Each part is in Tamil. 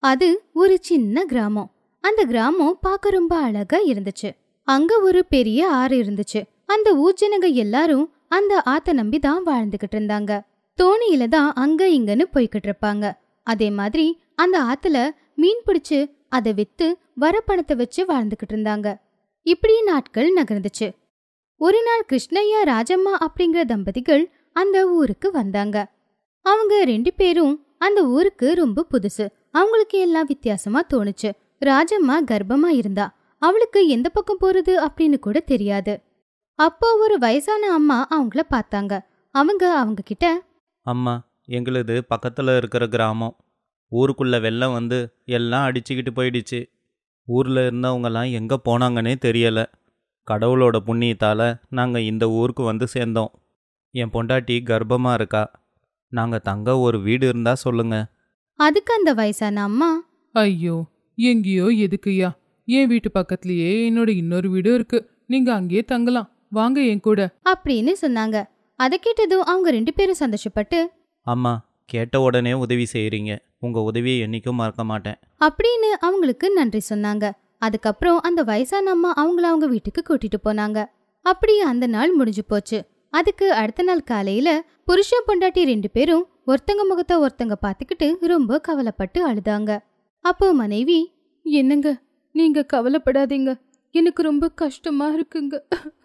அது ஒரு சின்ன கிராமம் அந்த கிராமம் பார்க்க ரொம்ப அழகா இருந்துச்சு அங்க ஒரு பெரிய ஆறு இருந்துச்சு அந்த ஊர்ஜனங்க எல்லாரும் அந்த ஆத்த நம்பி தான் வாழ்ந்துகிட்டு இருந்தாங்க தோணியில தான் அங்க இங்கன்னு போய்கிட்டு இருப்பாங்க அதே மாதிரி அந்த ஆத்துல மீன் பிடிச்சு அதை வித்து வர பணத்தை வச்சு வாழ்ந்துகிட்டு இருந்தாங்க இப்படி நாட்கள் நகர்ந்துச்சு ஒரு நாள் கிருஷ்ணய்யா ராஜம்மா அப்படிங்கிற தம்பதிகள் அந்த ஊருக்கு வந்தாங்க அவங்க ரெண்டு பேரும் அந்த ஊருக்கு ரொம்ப புதுசு அவங்களுக்கு எல்லாம் வித்தியாசமா தோணுச்சு ராஜம்மா கர்ப்பமா இருந்தா அவளுக்கு எந்த பக்கம் போறது அப்படின்னு கூட தெரியாது அப்போ ஒரு வயசான அம்மா அவங்கள பார்த்தாங்க அவங்க அவங்க கிட்ட அம்மா எங்களுது பக்கத்தில் இருக்கிற கிராமம் ஊருக்குள்ளே வெள்ளம் வந்து எல்லாம் அடிச்சுக்கிட்டு போயிடுச்சு ஊரில் இருந்தவங்கலாம் எங்கே போனாங்கன்னே தெரியலை கடவுளோட புண்ணியத்தால் நாங்கள் இந்த ஊருக்கு வந்து சேர்ந்தோம் என் பொண்டாட்டி கர்ப்பமாக இருக்கா நாங்கள் தங்க ஒரு வீடு இருந்தால் சொல்லுங்கள் அதுக்கு அந்த வயசான அம்மா ஐயோ எங்கேயோ எதுக்குய்யா என் வீட்டு பக்கத்துலயே என்னோட இன்னொரு வீடு இருக்கு நீங்க அங்கேயே தங்கலாம் வாங்க என் கூட அப்படின்னு சொன்னாங்க அதை கேட்டதும் அவங்க ரெண்டு பேரும் சந்தோஷப்பட்டு அம்மா கேட்ட உடனே உதவி செய்கிறீங்க உங்கள் உதவியை என்றைக்கும் மறக்க மாட்டேன் அப்படின்னு அவங்களுக்கு நன்றி சொன்னாங்க அதுக்கப்புறம் அந்த வயசான அம்மா அவங்கள அவங்க வீட்டுக்கு கூட்டிட்டு போனாங்க அப்படியே அந்த நாள் முடிஞ்சு போச்சு அதுக்கு அடுத்த நாள் காலையில புருஷன் பொண்டாட்டி ரெண்டு பேரும் ஒருத்தங்க முகத்தை ஒருத்தங்க பார்த்துக்கிட்டு ரொம்ப கவலைப்பட்டு அழுதாங்க அப்போ மனைவி என்னங்க நீங்க கவலைப்படாதீங்க எனக்கு ரொம்ப கஷ்டமா இருக்குங்க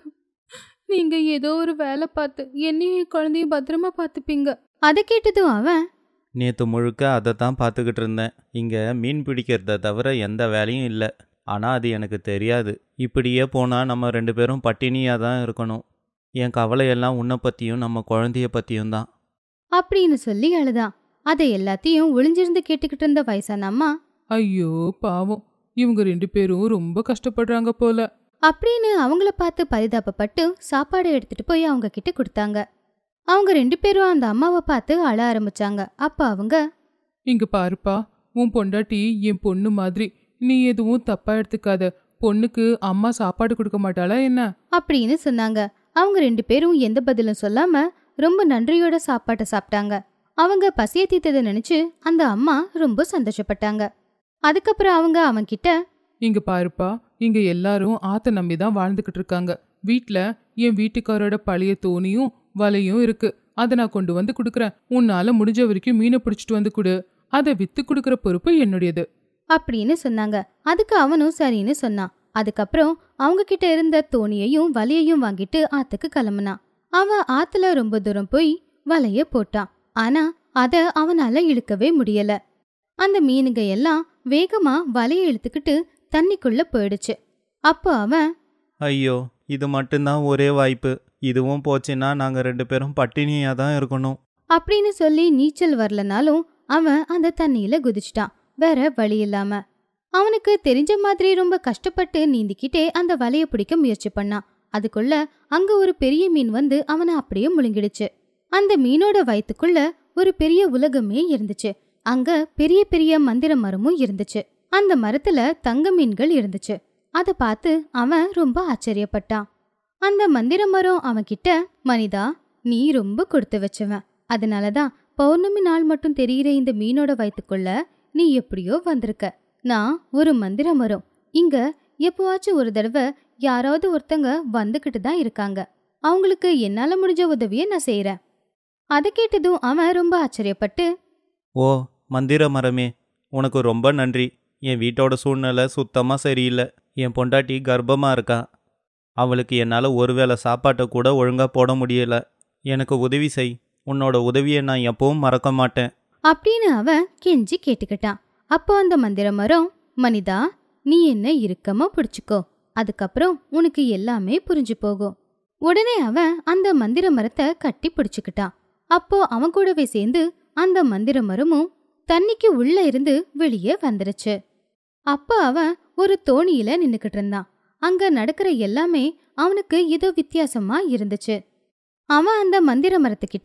நீங்க ஏதோ ஒரு வேலை பார்த்து என்னையும் என் குழந்தையும் பத்திரமா பார்த்துப்பீங்க அதை கேட்டதும் அவன் நேற்று முழுக்க அதை தான் பார்த்துக்கிட்டு இருந்தேன் இங்கே மீன் பிடிக்கிறத தவிர எந்த வேலையும் இல்லை ஆனால் அது எனக்கு தெரியாது இப்படியே போனால் நம்ம ரெண்டு பேரும் பட்டினியாக தான் இருக்கணும் என் கவலையெல்லாம் உன்னை பற்றியும் நம்ம குழந்தைய பற்றியும் தான் அப்படின்னு சொல்லி அழுதான் அதை எல்லாத்தையும் ஒளிஞ்சிருந்து கேட்டுக்கிட்டு இருந்த வயசான அம்மா ஐயோ பாவம் இவங்க ரெண்டு பேரும் ரொம்ப கஷ்டப்படுறாங்க போல அப்படின்னு அவங்கள பார்த்து பரிதாபப்பட்டு சாப்பாடு எடுத்துட்டு போய் அவங்க கிட்ட கொடுத்தாங்க அவங்க ரெண்டு பேரும் அந்த அம்மாவை பார்த்து அழ ஆரம்பிச்சாங்க அப்ப அவங்க இங்க பாருப்பா உன் பொண்டாட்டி என் பொண்ணு மாதிரி நீ எதுவும் தப்பா எடுத்துக்காத பொண்ணுக்கு அம்மா சாப்பாடு கொடுக்க மாட்டாளா என்ன அப்படின்னு சொன்னாங்க அவங்க ரெண்டு பேரும் எந்த பதிலும் சொல்லாம ரொம்ப நன்றியோட சாப்பாட்டை சாப்பிட்டாங்க அவங்க பசிய தீத்ததை நினைச்சு அந்த அம்மா ரொம்ப சந்தோஷப்பட்டாங்க அதுக்கப்புறம் அவங்க அவன்கிட்ட இங்க பாருப்பா இங்க எல்லாரும் ஆத்த நம்பி தான் வாழ்ந்துகிட்டு இருக்காங்க வீட்ல என் வீட்டுக்காரோட பழைய தோணியும் வலையும் இருக்கு அதை நான் கொண்டு வந்து கொடுக்குறேன் உன்னால முடிஞ்ச வரைக்கும் மீனை பிடிச்சிட்டு வந்து கொடு அதை வித்து கொடுக்குற பொறுப்பு என்னுடையது அப்படின்னு சொன்னாங்க அதுக்கு அவனும் சரின்னு சொன்னான் அதுக்கப்புறம் அவங்க கிட்ட இருந்த தோணியையும் வலையையும் வாங்கிட்டு ஆத்துக்கு கிளம்புனான் அவன் ஆத்துல ரொம்ப தூரம் போய் வலைய போட்டான் ஆனா அத அவனால இழுக்கவே முடியல அந்த மீனுங்க எல்லாம் வேகமா வலைய இழுத்துக்கிட்டு தண்ணிக்குள்ள போயிடுச்சு அப்போ அவன் ஐயோ இது மட்டும்தான் ஒரே வாய்ப்பு இதுவும் போச்சுன்னா நாங்கள் ரெண்டு பேரும் பட்டினியாக தான் இருக்கணும் அப்படின்னு சொல்லி நீச்சல் வரலனாலும் அவன் அந்த தண்ணியில குதிச்சிட்டான் வேற வழி இல்லாம அவனுக்கு தெரிஞ்ச மாதிரி ரொம்ப கஷ்டப்பட்டு நீந்திக்கிட்டே அந்த வலைய பிடிக்க முயற்சி பண்ணான் அதுக்குள்ள அங்க ஒரு பெரிய மீன் வந்து அவனை அப்படியே முழுங்கிடுச்சு அந்த மீனோட வயித்துக்குள்ள ஒரு பெரிய உலகமே இருந்துச்சு அங்க பெரிய பெரிய மந்திர மரமும் இருந்துச்சு அந்த மரத்துல தங்க மீன்கள் இருந்துச்சு அதை பார்த்து அவன் ரொம்ப ஆச்சரியப்பட்டான் அந்த மந்திர மரம் அவன்கிட்ட மனிதா நீ ரொம்ப கொடுத்து வச்சவன் அதனாலதான் பௌர்ணமி நாள் மட்டும் தெரியிற இந்த மீனோட வயித்துக்குள்ள நீ எப்படியோ வந்திருக்க நான் ஒரு மந்திர மரம் இங்க எப்போவாச்சும் ஒரு தடவை யாராவது ஒருத்தங்க வந்துகிட்டு தான் இருக்காங்க அவங்களுக்கு என்னால முடிஞ்ச உதவியை நான் செய்யறேன் அதை கேட்டதும் அவன் ரொம்ப ஆச்சரியப்பட்டு ஓ மந்திர மரமே உனக்கு ரொம்ப நன்றி என் வீட்டோட சூழ்நிலை சுத்தமாக சரியில்லை என் பொண்டாட்டி கர்ப்பமாக இருக்கா அவளுக்கு என்னால் ஒருவேளை சாப்பாட்டை கூட ஒழுங்காக போட முடியல எனக்கு உதவி செய் உன்னோட உதவியை நான் எப்பவும் மறக்க மாட்டேன் அப்படின்னு அவன் கெஞ்சி கேட்டுக்கிட்டான் அப்போ அந்த மந்திர மரம் மனிதா நீ என்ன இறுக்கமா பிடிச்சுக்கோ அதுக்கப்புறம் உனக்கு எல்லாமே புரிஞ்சு போகும் உடனே அவன் அந்த மந்திர மரத்தை கட்டி பிடிச்சுக்கிட்டான் அப்போ அவன் கூடவே சேர்ந்து அந்த மந்திர மரமும் தண்ணிக்கு உள்ள இருந்து வெளியே வந்துருச்சு அப்போ அவன் ஒரு தோணியில நின்னுக்கிட்டு இருந்தான் அங்க நடக்கிற எல்லாமே அவனுக்கு ஏதோ வித்தியாசமா இருந்துச்சு அவன் அந்த மந்திர மரத்துக்கிட்ட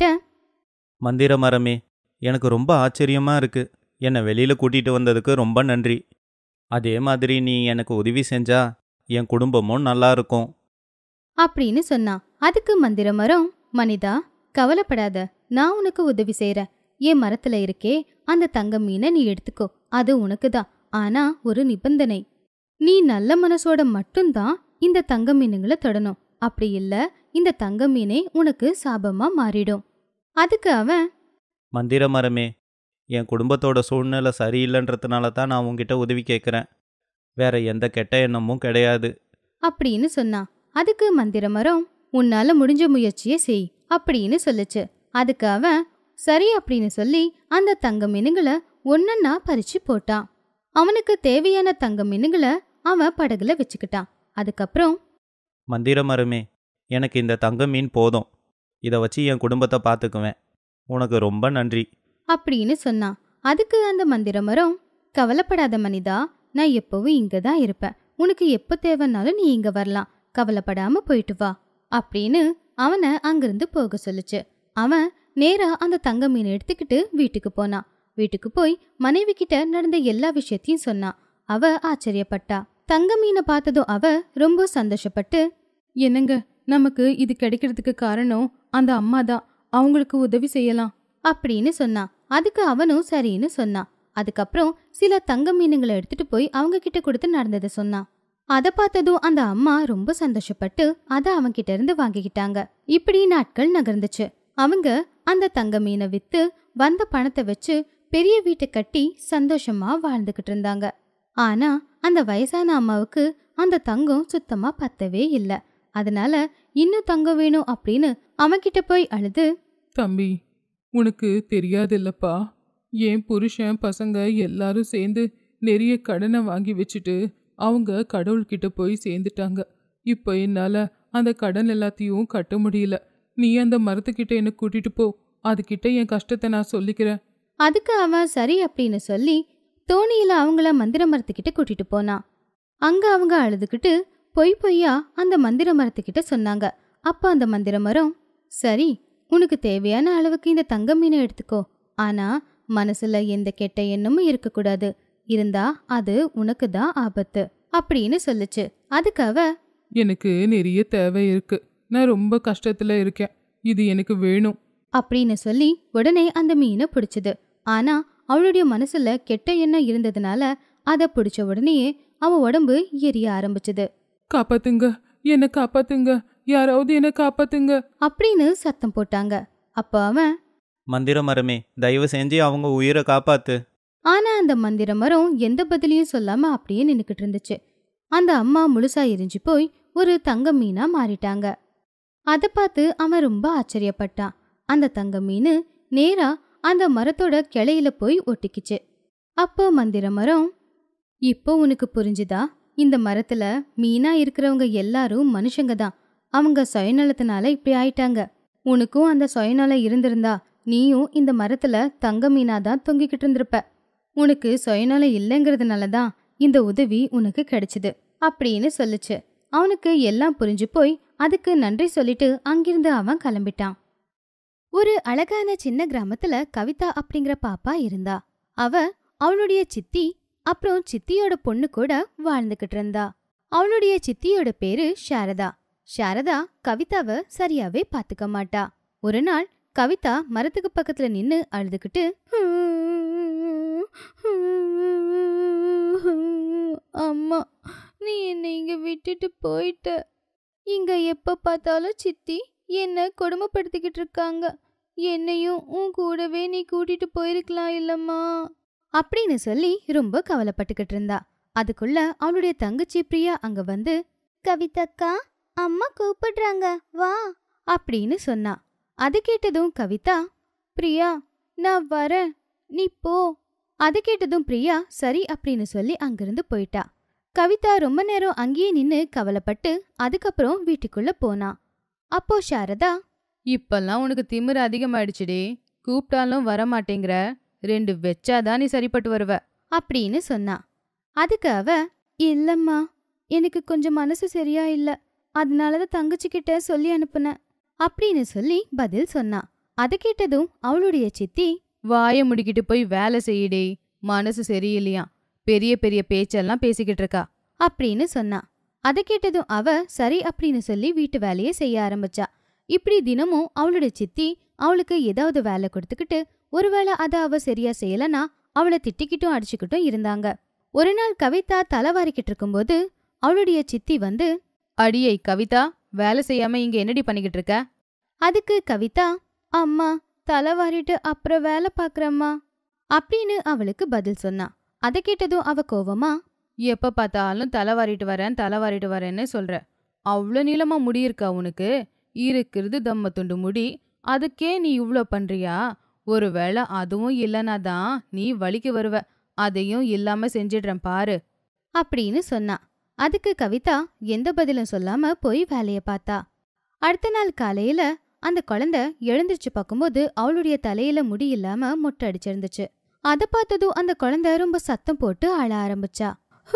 மந்திர மரமே எனக்கு ரொம்ப ஆச்சரியமாக இருக்குது என்னை வெளியில் கூட்டிகிட்டு வந்ததுக்கு ரொம்ப நன்றி அதே மாதிரி நீ எனக்கு உதவி செஞ்சா என் குடும்பமும் நல்லா இருக்கும் அப்படின்னு சொன்னான் அதுக்கு மந்திர மரம் மனிதா கவலைப்படாத நான் உனக்கு உதவி செய்றேன் என் மரத்துல இருக்கே அந்த தங்க மீனை நீ எடுத்துக்கோ அது உனக்கு தான் ஆனா ஒரு நிபந்தனை நீ நல்ல மனசோட மட்டும்தான் இந்த தங்க மீனுங்களை தொடணும் அப்படி இல்ல இந்த தங்க மீனே உனக்கு சாபமா மாறிடும் அதுக்கு அவன் மந்திர மரமே என் குடும்பத்தோட சூழ்நிலை சரியில்லைன்றதுனால தான் நான் உங்ககிட்ட உதவி கேட்குறேன் வேற எந்த கெட்ட எண்ணமும் கிடையாது அப்படின்னு சொன்னான் அதுக்கு மந்திர மரம் உன்னால முடிஞ்ச முயற்சியை செய் அப்படின்னு சொல்லுச்சு அதுக்கு அவன் சரி அப்படின்னு சொல்லி அந்த தங்க மீனுங்களை ஒன்னொன்னா பறிச்சு போட்டான் அவனுக்கு தேவையான தங்க மீனுங்களை அவன் படகுல வச்சுக்கிட்டான் அதுக்கப்புறம் மந்திர மரமே எனக்கு இந்த தங்க மீன் போதும் இதை வச்சு என் குடும்பத்தை பார்த்துக்குவேன் உனக்கு ரொம்ப நன்றி அப்படின்னு சொன்னான் அதுக்கு அந்த மந்திர மரம் கவலைப்படாத மனிதா நான் எப்பவும் இங்க தான் இருப்பேன் உனக்கு எப்ப தேவைன்னாலும் நீ இங்க வரலாம் கவலைப்படாம போயிட்டு வா அப்படின்னு அவனை அங்கிருந்து போக சொல்லுச்சு அவன் நேரா அந்த தங்க மீனை எடுத்துக்கிட்டு வீட்டுக்கு போனான் வீட்டுக்கு போய் மனைவி கிட்ட நடந்த எல்லா விஷயத்தையும் சொன்னான் அவ ஆச்சரியப்பட்டா தங்க மீனை பார்த்ததும் அவ ரொம்ப சந்தோஷப்பட்டு என்னங்க நமக்கு இது கிடைக்கிறதுக்கு காரணம் அந்த அம்மா தான் அவங்களுக்கு உதவி செய்யலாம் அப்படின்னு சொன்னான் அதுக்கு அவனும் சரின்னு சொன்னான் அதுக்கப்புறம் சில தங்க மீனுங்களை எடுத்துட்டு போய் அவங்க கிட்ட கொடுத்து நடந்ததை சொன்னான் அதை பார்த்ததும் அந்த அம்மா ரொம்ப சந்தோஷப்பட்டு அதை அவன்கிட்ட இருந்து வாங்கிக்கிட்டாங்க இப்படி நாட்கள் நகர்ந்துச்சு அவங்க அந்த தங்க மீனை வித்து வந்த பணத்தை வச்சு பெரிய வீட்டை கட்டி சந்தோஷமா வாழ்ந்துகிட்டு இருந்தாங்க ஆனா அந்த வயசான அம்மாவுக்கு அந்த தங்கம் சுத்தமா பத்தவே இல்ல அதனால இன்னும் தங்கம் வேணும் அப்படின்னு அவன்கிட்ட போய் அழுது தம்பி உனக்கு தெரியாதில்லப்பா என் புருஷன் பசங்க எல்லாரும் சேர்ந்து நிறைய கடனை வாங்கி வச்சுட்டு அவங்க கடவுள்கிட்ட போய் சேர்ந்துட்டாங்க இப்போ என்னால் அந்த கடன் எல்லாத்தையும் கட்ட முடியல நீ அந்த மரத்துக்கிட்ட என்னை கூட்டிட்டு போ அதுகிட்ட என் கஷ்டத்தை நான் சொல்லிக்கிறேன் அதுக்கு அவன் சரி அப்படின்னு சொல்லி தோணியில அவங்கள மந்திர மரத்துக்கிட்ட கூட்டிட்டு போனான் அங்க அவங்க அழுதுகிட்டு பொய் பொய்யா அந்த மந்திர மரத்துக்கிட்ட சொன்னாங்க அப்ப அந்த மந்திர மரம் சரி உனக்கு தேவையான அளவுக்கு இந்த தங்க மீனை எடுத்துக்கோ ஆனா மனசுல எந்த கெட்ட எண்ணமும் இருக்கக்கூடாது இருந்தா அது உனக்கு தான் ஆபத்து அப்படின்னு சொல்லுச்சு அதுக்கு அவ எனக்கு நிறைய தேவை இருக்கு நான் ரொம்ப கஷ்டத்துல இருக்கேன் இது எனக்கு வேணும் அப்படின்னு சொல்லி உடனே அந்த மீனை பிடிச்சது ஆனா அவளுடைய மனசுல கெட்ட எண்ணம் இருந்ததுனால அதை பிடிச்ச உடனேயே அவ உடம்பு எரிய ஆரம்பிச்சது காப்பாத்துங்க என்னை காப்பாத்துங்க யாராவது என்னை காப்பாத்துங்க அப்படின்னு சத்தம் போட்டாங்க அப்ப அவன் மந்திர மரமே தயவு செஞ்சு அவங்க உயிரை காப்பாத்து ஆனா அந்த மந்திர மரம் எந்த பதிலையும் சொல்லாம அப்படியே நின்னுக்கிட்டு இருந்துச்சு அந்த அம்மா முழுசா எரிஞ்சு போய் ஒரு தங்க மீனா மாறிட்டாங்க அதை பார்த்து அவன் ரொம்ப ஆச்சரியப்பட்டான் அந்த தங்க மீன் நேரா அந்த மரத்தோட கிளையில போய் ஒட்டிக்கிச்சு அப்போ மந்திர மரம் இப்போ உனக்கு புரிஞ்சுதா இந்த மரத்துல மீனா இருக்கிறவங்க எல்லாரும் மனுஷங்க தான் அவங்க சுயநலத்தினால இப்படி ஆயிட்டாங்க உனக்கும் அந்த சுயநலம் இருந்திருந்தா நீயும் இந்த மரத்துல தங்க மீனா தான் தொங்கிக்கிட்டு இருந்திருப்ப உனக்கு சுயநலம் இல்லைங்கிறதுனால தான் இந்த உதவி உனக்கு கிடைச்சது அப்படின்னு சொல்லுச்சு அவனுக்கு எல்லாம் புரிஞ்சு போய் அதுக்கு நன்றி சொல்லிட்டு அங்கிருந்து அவன் கிளம்பிட்டான் ஒரு அழகான சின்ன கிராமத்துல கவிதா அப்படிங்கிற பாப்பா இருந்தா அவ அவளுடைய சித்தி அப்புறம் சித்தியோட பொண்ணு கூட வாழ்ந்துகிட்டு இருந்தா அவளுடைய சித்தியோட பேரு சாரதா சாரதா கவிதாவை சரியாவே பாத்துக்க மாட்டா ஒரு நாள் கவிதா மரத்துக்கு பக்கத்துல நின்னு அழுதுகிட்டு அம்மா நீ என்னை இங்க விட்டுட்டு போயிட்ட இங்க எப்ப பார்த்தாலும் சித்தி என்ன கொடுமைப்படுத்திக்கிட்டு இருக்காங்க என்னையும் உன் கூடவே நீ கூட்டிட்டு போயிருக்கலாம் இல்லம்மா அப்படின்னு சொல்லி ரொம்ப கவலைப்பட்டுக்கிட்டு இருந்தா அதுக்குள்ள அவளுடைய தங்கச்சி பிரியா அங்க வந்து கவிதக்கா அம்மா கூப்பிடுறாங்க வா அப்படின்னு சொன்னா அது கேட்டதும் கவிதா பிரியா நான் வரேன் நீ போ அது கேட்டதும் பிரியா சரி அப்படின்னு சொல்லி அங்கிருந்து போயிட்டா கவிதா ரொம்ப நேரம் அங்கேயே நின்னு கவலைப்பட்டு அதுக்கப்புறம் வீட்டுக்குள்ள போனா அப்போ சாரதா இப்பெல்லாம் உனக்கு திமிரு அதிகமாயிடுச்சுடி கூப்பிட்டாலும் வர மாட்டேங்கிற ரெண்டு வெச்சாதான் நீ சரிப்பட்டு வருவ அப்படின்னு சொன்னா அதுக்கு அவ இல்லம்மா எனக்கு கொஞ்சம் மனசு சரியா இல்ல அதனாலதான் தங்கச்சி கிட்ட சொல்லி அனுப்புனேன் அப்படின்னு சொல்லி பதில் சொன்னா அது கேட்டதும் அவளுடைய சித்தி வாய முடிக்கிட்டு போய் வேலை செய்யுடி மனசு சரியில்லையா பெரிய பெரிய பேச்செல்லாம் பேசிக்கிட்டு இருக்கா அப்படின்னு சொன்னா அதை கேட்டதும் அவ சரி அப்படின்னு சொல்லி வீட்டு வேலையை செய்ய ஆரம்பிச்சா இப்படி தினமும் அவளுடைய சித்தி அவளுக்கு ஏதாவது வேலை கொடுத்துக்கிட்டு ஒருவேளை அத அவ சரியா செய்யலனா அவளை திட்டிக்கிட்டும் அடிச்சுக்கிட்டும் இருந்தாங்க ஒரு நாள் கவிதா தலைவாரிக்கிட்டு இருக்கும்போது அவளுடைய சித்தி வந்து அடியை கவிதா வேலை செய்யாம இங்க என்னடி பண்ணிக்கிட்டு இருக்க அதுக்கு கவிதா அம்மா தலைவாரிட்டு அப்புறம் வேலை பாக்குறம்மா அப்படின்னு அவளுக்கு பதில் சொன்னா அதை கேட்டதும் அவ கோவமா எப்ப பார்த்தாலும் தலைவாரிட்டு வரேன் தலைவாரிட்டு வரேன்னு சொல்ற அவ்வளோ நீளமா முடி இருக்கா உனக்கு இருக்கிறது தம்ம துண்டு முடி அதுக்கே நீ இவ்ளோ பண்றியா ஒருவேளை அதுவும் இல்லைனா தான் நீ வலிக்கு வருவ அதையும் இல்லாம செஞ்சிடுறேன் பாரு அப்படின்னு சொன்னா அதுக்கு கவிதா எந்த பதிலும் சொல்லாம போய் வேலைய பார்த்தா அடுத்த நாள் காலையில அந்த குழந்தை எழுந்திருச்சு பார்க்கும்போது அவளுடைய தலையில முடி இல்லாம மொட்டை அடிச்சிருந்துச்சு அத பார்த்ததும் அந்த குழந்தை ரொம்ப சத்தம் போட்டு அழ ஆரம்பிச்சா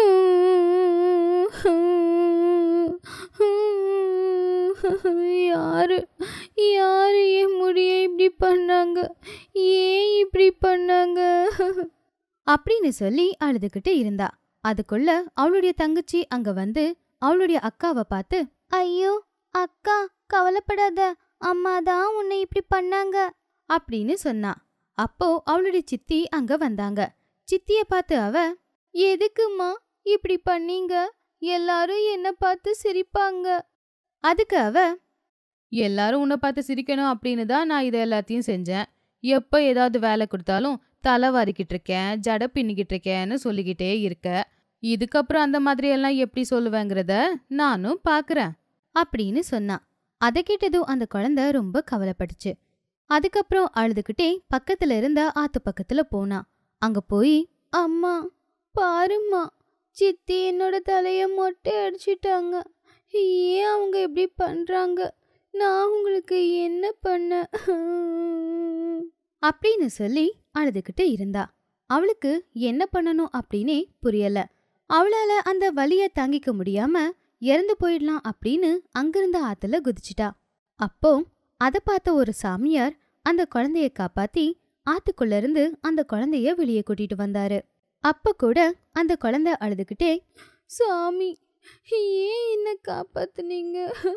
யாரு யாரு என் முடிய இப்படி பண்ணாங்க ஏன் இப்படி பண்ணாங்க அப்படின்னு சொல்லி அழுதுகிட்டு இருந்தா அதுக்குள்ள அவளுடைய தங்கச்சி அங்க வந்து அவளுடைய அக்காவை பார்த்து ஐயோ அக்கா கவலைப்படாத அம்மா தான் உன்னை இப்படி பண்ணாங்க அப்படின்னு சொன்னா அப்போ அவளுடைய சித்தி அங்க வந்தாங்க சித்திய பார்த்து அவ எதுக்குமா இப்படி பண்ணீங்க எல்லாரும் என்ன பார்த்து சிரிப்பாங்க அதுக்கு அவ எல்லாரும் உன்னை பார்த்து சிரிக்கணும் அப்படின்னு தான் நான் இதை எல்லாத்தையும் செஞ்சேன் எப்போ ஏதாவது வேலை கொடுத்தாலும் தலை வாரிக்கிட்டு இருக்கேன் ஜட பின்னிக்கிட்டு இருக்கேன்னு சொல்லிக்கிட்டே இருக்க இதுக்கப்புறம் அந்த மாதிரி எல்லாம் எப்படி சொல்லுவேங்கிறத நானும் பார்க்கறேன் அப்படின்னு சொன்னா அதை கேட்டதும் அந்த குழந்தை ரொம்ப கவலைப்பட்டுச்சு அதுக்கப்புறம் அழுதுகிட்டே பக்கத்துல இருந்த ஆத்து பக்கத்துல போனா அங்க போய் அம்மா பாரும்மா சித்தி என்னோட தலைய மொட்டை அடிச்சிட்டாங்க ஏன் அவங்க இப்படி பண்றாங்க நான் உங்களுக்கு என்ன பண்ண அப்படின்னு சொல்லி அழுதுகிட்டு இருந்தா அவளுக்கு என்ன பண்ணணும் அப்படின்னே புரியல அவளால அந்த வலிய தாங்கிக்க முடியாம இறந்து போயிடலாம் அப்படின்னு அங்கிருந்த ஆத்துல குதிச்சிட்டா அப்போ அத பார்த்த ஒரு சாமியார் அந்த குழந்தைய காப்பாத்தி ஆத்துக்குள்ள இருந்து அந்த குழந்தைய வெளியே கூட்டிட்டு வந்தாரு அப்ப கூட அந்த குழந்தை அழுதுகிட்டே சாமி ஏன் என்ன காப்பாத்துனீங்க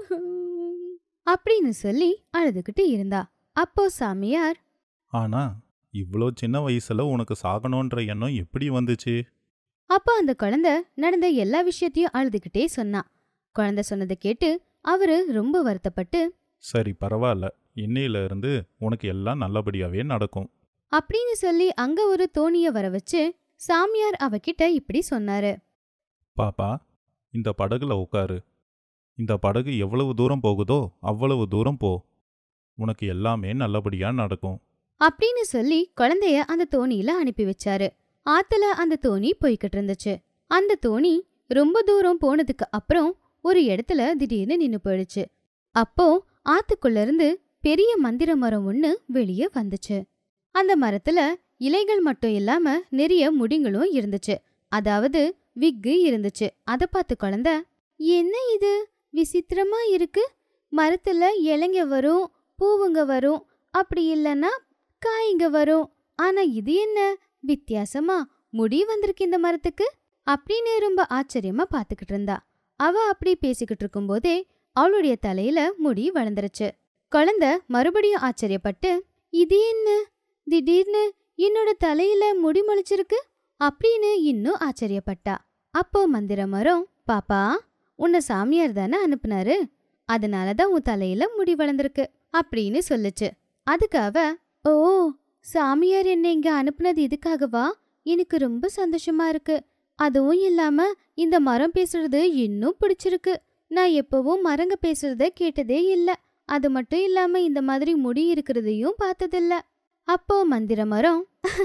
அப்படின்னு சொல்லி அழுதுகிட்டு இருந்தா அப்போ சாமியார் ஆனா இவ்வளோ சின்ன வயசுல உனக்கு சாகணுன்ற எண்ணம் எப்படி வந்துச்சு அப்ப அந்த குழந்தை நடந்த எல்லா விஷயத்தையும் அழுதுகிட்டே சொன்னா குழந்தை சொன்னதை கேட்டு அவரு ரொம்ப வருத்தப்பட்டு சரி பரவாயில்ல இன்னையில இருந்து உனக்கு எல்லாம் நல்லபடியாவே நடக்கும் அப்படின்னு சொல்லி அங்க ஒரு தோணிய வர வச்சு சாமியார் அவகிட்ட இப்படி சொன்னாரு பாப்பா இந்த படகுல உட்காரு இந்த படகு எவ்வளவு தூரம் போகுதோ அவ்வளவு தூரம் போ உனக்கு எல்லாமே நல்லபடியா நடக்கும் அப்படின்னு சொல்லி குழந்தைய அந்த தோணியில அனுப்பி வச்சாரு ஆத்துல அந்த தோணி போய்கிட்டு இருந்துச்சு அந்த தோணி ரொம்ப தூரம் போனதுக்கு அப்புறம் ஒரு இடத்துல திடீர்னு நின்னு போயிடுச்சு அப்போ ஆத்துக்குள்ள இருந்து பெரிய மந்திர மரம் ஒண்ணு வெளியே வந்துச்சு அந்த மரத்துல இலைகள் மட்டும் இல்லாம நிறைய முடிங்களும் இருந்துச்சு அதாவது விக்கு இருந்துச்சு அத பார்த்து குழந்தை என்ன இது விசித்திரமா இருக்கு மரத்துல இலைங்க வரும் பூவுங்க வரும் அப்படி இல்லைன்னா காய்ங்க வரும் ஆனா இது என்ன வித்தியாசமா முடி வந்திருக்கு இந்த மரத்துக்கு அப்படின்னு ரொம்ப ஆச்சரியமா பாத்துக்கிட்டு இருந்தா அவ அப்படி பேசிக்கிட்டு இருக்கும்போதே அவளுடைய தலையில முடி வளர்ந்துருச்சு குழந்தை மறுபடியும் ஆச்சரியப்பட்டு இது என்ன திடீர்னு என்னோட தலையில முடி முளைச்சிருக்கு அப்படின்னு இன்னும் ஆச்சரியப்பட்டா அப்போ மந்திர மரம் பாப்பா உன்னை சாமியார் தானே அனுப்புனாரு அதனாலதான் உன் தலையில முடி வளர்ந்துருக்கு அப்படின்னு சொல்லுச்சு அதுக்கு அவ ஓ சாமியார் என்னை இங்க அனுப்புனது இதுக்காகவா எனக்கு ரொம்ப சந்தோஷமா இருக்கு அதுவும் இல்லாம இந்த மரம் பேசுறது இன்னும் பிடிச்சிருக்கு நான் எப்பவும் மரங்க பேசுறத கேட்டதே இல்ல அது மட்டும் இல்லாம இந்த மாதிரி முடி இருக்கிறதையும் பார்த்ததில்ல அப்போ மந்திர மரம்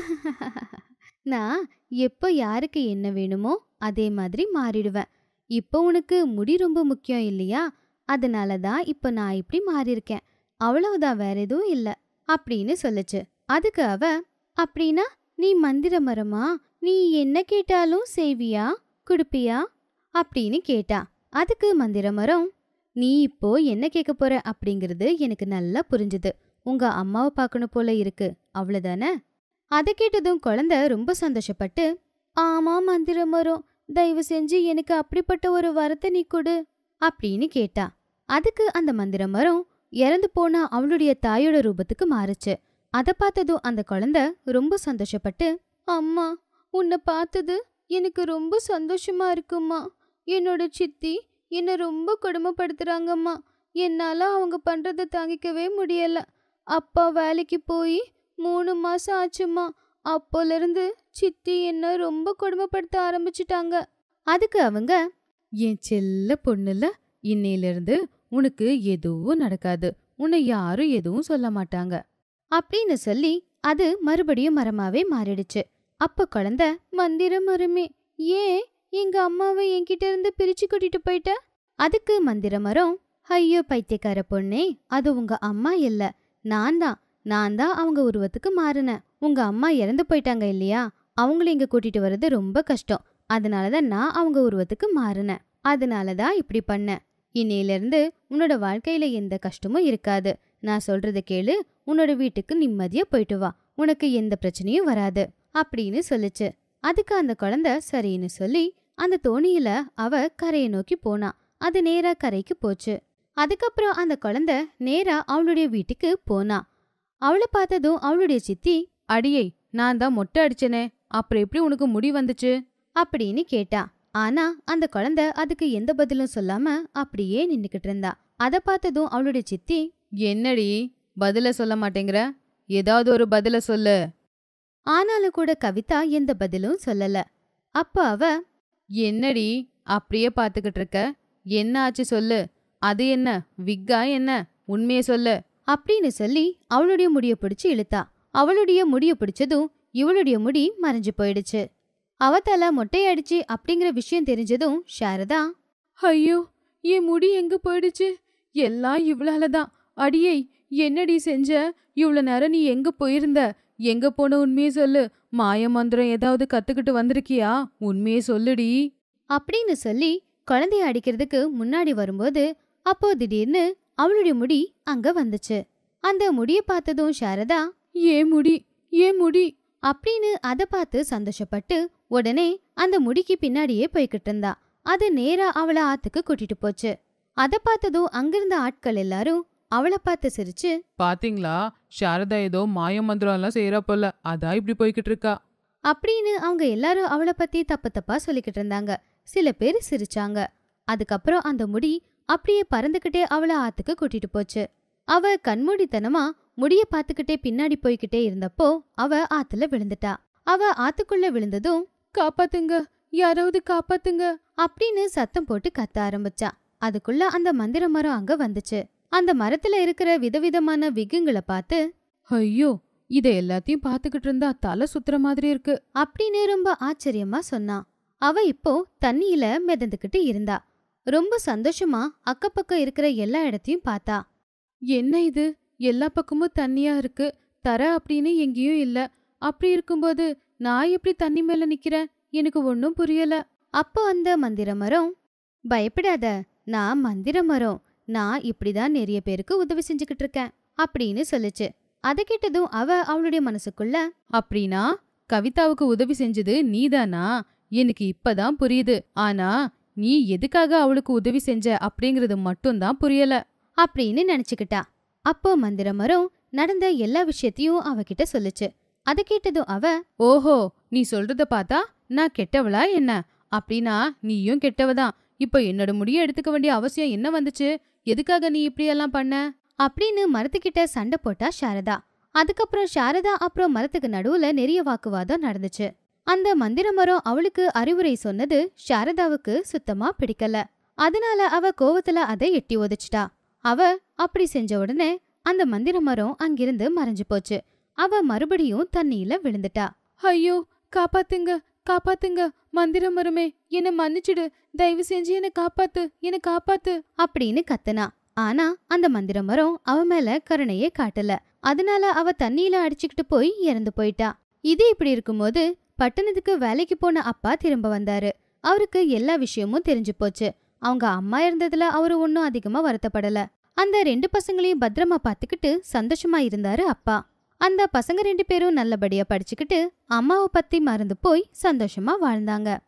நான் எப்போ யாருக்கு என்ன வேணுமோ அதே மாதிரி மாறிடுவேன் இப்போ உனக்கு முடி ரொம்ப முக்கியம் இல்லையா அதனால தான் இப்போ நான் இப்படி மாறியிருக்கேன் அவ்வளவுதான் வேற எதுவும் இல்ல அப்படின்னு சொல்லுச்சு அதுக்கு அவ அப்படின்னா நீ மந்திர மரமா நீ என்ன கேட்டாலும் செய்வியா குடுப்பியா அப்படின்னு கேட்டா அதுக்கு மந்திர மரம் நீ இப்போ என்ன கேட்க போற அப்படிங்கிறது எனக்கு நல்லா புரிஞ்சுது உங்க அம்மாவை பார்க்கணும் போல இருக்கு அவ்வளவுதானே அதை கேட்டதும் குழந்தை ரொம்ப சந்தோஷப்பட்டு ஆமா மந்திர மரம் தயவு செஞ்சு எனக்கு அப்படிப்பட்ட ஒரு வரத்தை நீ கொடு அப்படின்னு கேட்டா அதுக்கு அந்த மந்திர மரம் இறந்து போன அவளுடைய தாயோட ரூபத்துக்கு மாறுச்சு அதை பார்த்ததும் அந்த குழந்தை ரொம்ப சந்தோஷப்பட்டு அம்மா உன்னை பார்த்தது எனக்கு ரொம்ப சந்தோஷமா இருக்கும்மா என்னோட சித்தி என்னை ரொம்ப கொடுமைப்படுத்துறாங்கம்மா என்னால அவங்க பண்றதை தாங்கிக்கவே முடியல அப்பா வேலைக்கு போய் மூணு மாசம் ஆச்சும்மா அப்போலேருந்து சித்தி என்ன ரொம்ப கொடுமைப்படுத்த ஆரம்பிச்சிட்டாங்க அதுக்கு அவங்க என் செல்ல பொண்ணுல இன்னையிலிருந்து உனக்கு எதுவும் நடக்காது உன்னை யாரும் எதுவும் சொல்ல மாட்டாங்க அப்படின்னு சொல்லி அது மறுபடியும் மரமாவே மாறிடுச்சு அப்ப குழந்தை மந்திரம் மரமே ஏன் எங்க அம்மாவை என்கிட்ட இருந்து பிரிச்சு கூட்டிட்டு போயிட்ட அதுக்கு மந்திர மரம் ஐயோ பைத்தியக்கார பொண்ணே அது உங்க அம்மா இல்ல நான் தான் நான் தான் அவங்க உருவத்துக்கு மாறினேன் உங்க அம்மா இறந்து போயிட்டாங்க இல்லையா அவங்கள இங்க கூட்டிட்டு வர்றது ரொம்ப கஷ்டம் அதனாலதான் நான் அவங்க உருவத்துக்கு மாறினேன் அதனாலதான் இப்படி பண்ணேன் இன்னையிலிருந்து உன்னோட வாழ்க்கையில எந்த கஷ்டமும் இருக்காது நான் சொல்றத கேளு உன்னோட வீட்டுக்கு நிம்மதியா போயிட்டு வா உனக்கு எந்த பிரச்சனையும் வராது அப்படின்னு சொல்லுச்சு அதுக்கு அந்த குழந்தை சரின்னு சொல்லி அந்த தோணியில அவ கரையை நோக்கி போனா அது நேரா கரைக்கு போச்சு அதுக்கப்புறம் அந்த குழந்தை நேரா அவளுடைய வீட்டுக்கு போனா அவளை பார்த்ததும் அவளுடைய சித்தி அடியை நான் தான் மொட்டை அடிச்சனே அப்புறம் எப்படி உனக்கு முடி வந்துச்சு அப்படின்னு கேட்டா ஆனா அந்த குழந்தை அதுக்கு எந்த பதிலும் சொல்லாம அப்படியே நின்னுக்கிட்டு இருந்தா அதை பார்த்ததும் அவளுடைய சித்தி என்னடி பதில சொல்ல மாட்டேங்கிற ஏதாவது ஒரு பதில சொல்லு ஆனாலும் கூட கவிதா எந்த பதிலும் சொல்லல அப்ப அவ என்னடி அப்படியே பார்த்துக்கிட்டு இருக்க என்ன ஆச்சு சொல்லு அது என்ன விக்கா என்ன உண்மையை சொல்லு அப்படின்னு சொல்லி அவளுடைய முடிய பிடிச்சு இழுத்தா அவளுடைய முடிய பிடிச்சதும் இவளுடைய முடி மறைஞ்சு போயிடுச்சு அவ தலை மொட்டையடிச்சு அப்படிங்கிற விஷயம் தெரிஞ்சதும் சாரதா ஐயோ என் முடி எங்க போயிடுச்சு எல்லாம் இவளால தான் அடியை என்னடி செஞ்ச இவ்வளவு நேரம் நீ எங்க போயிருந்த எங்க போன உண்மையை சொல்லு மாய மந்திரம் ஏதாவது கத்துக்கிட்டு வந்திருக்கியா உண்மையை சொல்லுடி அப்படின்னு சொல்லி குழந்தைய அடிக்கிறதுக்கு முன்னாடி வரும்போது அப்போ திடீர்னு அவளுடைய முடி அங்க வந்துச்சு அந்த முடிய பார்த்ததும் சாரதா ஏன் முடி ஏன் முடி அப்படின்னு அதை பார்த்து சந்தோஷப்பட்டு உடனே அந்த முடிக்கு பின்னாடியே போய்கிட்டு இருந்தா அது நேரா அவளை ஆத்துக்கு கூட்டிட்டு போச்சு அதை பார்த்ததும் அங்கிருந்த ஆட்கள் எல்லாரும் அவளை பார்த்து சிரிச்சு பாத்தீங்களா சாரதா ஏதோ மாய மந்திரம் எல்லாம் செய்யறா போல அதான் இப்படி போய்கிட்டு இருக்கா அப்படின்னு அவங்க எல்லாரும் அவளை பத்தி தப்பு தப்பா சொல்லிக்கிட்டு இருந்தாங்க சில பேர் சிரிச்சாங்க அதுக்கப்புறம் அந்த முடி அப்படியே பறந்துகிட்டே அவளை ஆத்துக்கு கூட்டிட்டு போச்சு அவ கண்மூடித்தனமா முடிய பார்த்துக்கிட்டே பின்னாடி போய்கிட்டே இருந்தப்போ அவ ஆத்துல விழுந்துட்டா அவ ஆத்துக்குள்ள விழுந்ததும் காப்பாத்துங்க யாராவது காப்பாத்துங்க அப்படின்னு சத்தம் போட்டு கத்த ஆரம்பிச்சா அதுக்குள்ள அந்த மந்திர மரம் அங்க வந்துச்சு அந்த மரத்துல இருக்கிற விதவிதமான விகுங்களை பார்த்து ஐயோ இத எல்லாத்தையும் பார்த்துக்கிட்டு இருந்தா தலை சுத்துற மாதிரி இருக்கு அப்படின்னு ரொம்ப ஆச்சரியமா சொன்னான் அவ இப்போ தண்ணியில மிதந்துக்கிட்டு இருந்தா ரொம்ப சந்தோஷமா அக்கப்பக்கம் இருக்கிற எல்லா இடத்தையும் பார்த்தா என்ன இது எல்லா பக்கமும் தண்ணியா இருக்கு தர அப்படின்னு எங்கேயும் இல்ல அப்படி இருக்கும்போது நான் எப்படி தண்ணி மேல நிக்கிறேன் எனக்கு ஒன்னும் புரியல அப்போ அந்த மந்திர மரம் பயப்படாத நான் மந்திர மரம் நான் இப்படிதான் நிறைய பேருக்கு உதவி செஞ்சுக்கிட்டு இருக்கேன் அப்படின்னு சொல்லுச்சு அதை கேட்டதும் அவ அவளுடைய மனசுக்குள்ள அப்படின்னா கவிதாவுக்கு உதவி செஞ்சது நீதானா எனக்கு இப்பதான் புரியுது ஆனா நீ எதுக்காக அவளுக்கு உதவி செஞ்ச அப்படிங்கறது மட்டும்தான் புரியல அப்படின்னு நினைச்சுக்கிட்டா அப்போ மந்திர மரம் நடந்த எல்லா விஷயத்தையும் அவகிட்ட சொல்லுச்சு அதை கேட்டதும் அவ ஓஹோ நீ சொல்றத பார்த்தா நான் கெட்டவளா என்ன அப்படின்னா நீயும் கெட்டவதான் இப்ப என்னோட முடிய எடுத்துக்க வேண்டிய அவசியம் என்ன வந்துச்சு எதுக்காக நீ இப்படியெல்லாம் பண்ண அப்படின்னு மரத்துக்கிட்ட சண்டை போட்டா சாரதா அதுக்கப்புறம் சாரதா அப்புறம் மரத்துக்கு நடுவுல நிறைய வாக்குவாதம் நடந்துச்சு அந்த மந்திர மரம் அவளுக்கு அறிவுரை சொன்னது சாரதாவுக்கு சுத்தமா பிடிக்கல அதனால அவ கோவத்துல அதை எட்டி உதைச்சிட்டா அவ அப்படி செஞ்ச உடனே அந்த மந்திர மரம் அங்கிருந்து மறைஞ்சு போச்சு அவ மறுபடியும் தண்ணியில விழுந்துட்டா ஐயோ காப்பாத்துங்க காப்பாத்துங்க மந்திர மரமே என்ன மன்னிச்சிடு தயவு செஞ்சு என்ன காப்பாத்து என்ன காப்பாத்து அப்படின்னு கத்துனா ஆனா அந்த மந்திர மரம் அவ மேல கருணையே காட்டல அதனால அவ தண்ணியில அடிச்சுக்கிட்டு போய் இறந்து போயிட்டா இது இப்படி இருக்கும்போது பட்டணத்துக்கு வேலைக்கு போன அப்பா திரும்ப வந்தாரு அவருக்கு எல்லா விஷயமும் தெரிஞ்சு போச்சு அவங்க அம்மா இருந்ததுல அவரு ஒன்னும் அதிகமா வருத்தப்படல அந்த ரெண்டு பசங்களையும் பத்திரமா பார்த்துக்கிட்டு சந்தோஷமா இருந்தாரு அப்பா அந்த பசங்க ரெண்டு பேரும் நல்லபடியா படிச்சுக்கிட்டு அம்மாவை பத்தி மறந்து போய் சந்தோஷமா வாழ்ந்தாங்க